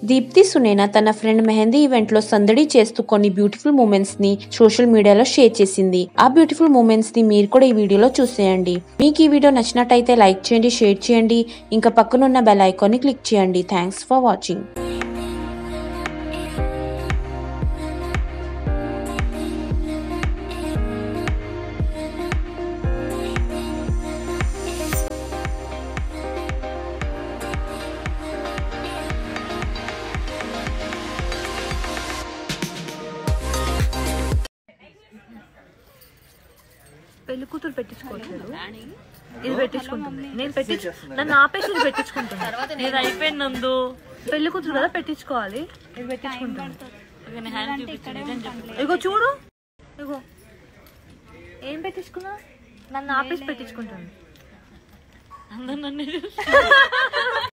దీప్తి సునేనా తన friend mehndi event లో సందడి చేస్తూ కొన్ని బ్యూటిఫుల్ మూమెంట్స్ ని సోషల్ మీడియాలో షేర్ చేసింది ఆ బ్యూటిఫుల్ మూమెంట్స్ ని మీరు కూడా ఈ వీడియోలో చూసేయండి మీకు ఈ వీడియో నచ్చినట్టయితే లైక్ చేయండి షేర్ చేయండి ఇంకా పక్కనున్న బెల్ ఐకాన్ ని క్లిక్ చేయండి థ్యాంక్స్ ఫర్ వాచింగ్ పెళ్లి కూతురు పెట్టించుకోవట్లేదు ఇది పెట్టించుకుంటుంది నేను పెట్టించు నన్ను ఆపేసి ఇది పెట్టించుకుంటుంది నేను అయిపోయినందు పెళ్లి కూతురు కదా పెట్టించుకోవాలి ఇది పెట్టించుకుంటుంది ఇగో చూడు ఇగో ఏం పెట్టించుకున్నా నన్ను ఆపేసి పెట్టించుకుంటుంది అందరు నన్ను